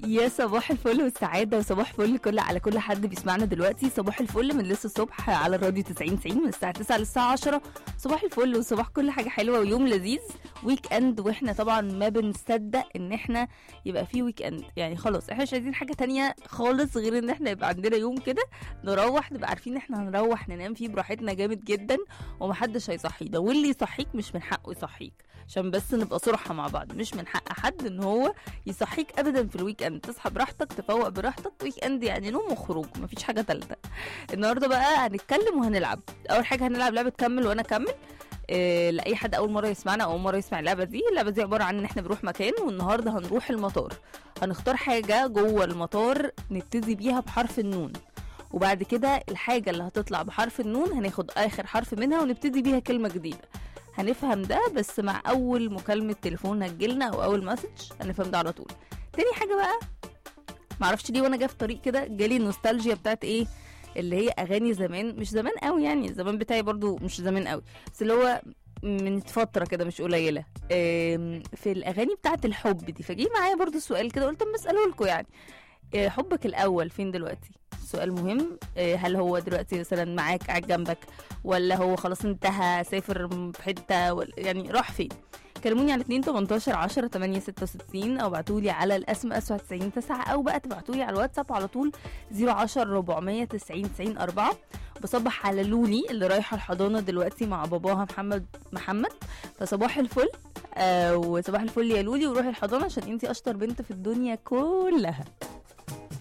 يا صباح الفل والسعادة وصباح الفل كل على كل حد بيسمعنا دلوقتي صباح الفل من لسه الصبح على الراديو 90 90 من الساعة 9 للساعة 10 صباح الفل وصباح كل حاجة حلوة ويوم لذيذ ويك اند واحنا طبعا ما بنصدق ان احنا يبقى في ويك اند يعني خلاص احنا مش عايزين حاجة تانية خالص غير ان احنا يبقى عندنا يوم كده نروح نبقى عارفين ان احنا هنروح ننام فيه براحتنا جامد جدا ومحدش هيصحينا واللي يصحيك مش من حقه يصحيك عشان بس نبقى صراحة مع بعض مش من حق حد ان هو يصحيك ابدا في الويك اند تصحى براحتك تفوق براحتك ويك اند يعني نوم وخروج مفيش حاجه تالته النهارده بقى هنتكلم وهنلعب اول حاجه هنلعب لعبه كمل وانا اكمل إيه لاي حد اول مره يسمعنا او اول مره يسمع اللعبه دي اللعبه دي عباره عن ان احنا بنروح مكان والنهارده هنروح المطار هنختار حاجه جوه المطار نبتدي بيها بحرف النون وبعد كده الحاجه اللي هتطلع بحرف النون هناخد اخر حرف منها ونبتدي بيها كلمه جديده هنفهم ده بس مع اول مكالمه تليفون هتجيلنا او اول مسج هنفهم ده على طول تاني حاجه بقى معرفش ليه وانا جايه في طريق كده جالي النوستالجيا بتاعت ايه اللي هي اغاني زمان مش زمان قوي يعني الزمان بتاعي برضو مش زمان قوي بس اللي هو من فتره كده مش قليله آم، في الاغاني بتاعت الحب دي فجي معايا برضو سؤال كده قلت اما اساله لكم يعني آه، حبك الاول فين دلوقتي سؤال مهم آه، هل هو دلوقتي مثلا معاك قاعد جنبك ولا هو خلاص انتهى سافر في حته ولا- يعني راح فين كلموني على 2 18 10 8 66 او ابعتوا لي على الاسم اسود 90 9 او بقى تبعتوا لي على الواتساب على طول 010 490 90 4 بصبح على لولي اللي رايحه الحضانه دلوقتي مع باباها محمد محمد فصباح الفل آه وصباح الفل يا لولي وروحي الحضانه عشان انتي اشطر بنت في الدنيا كلها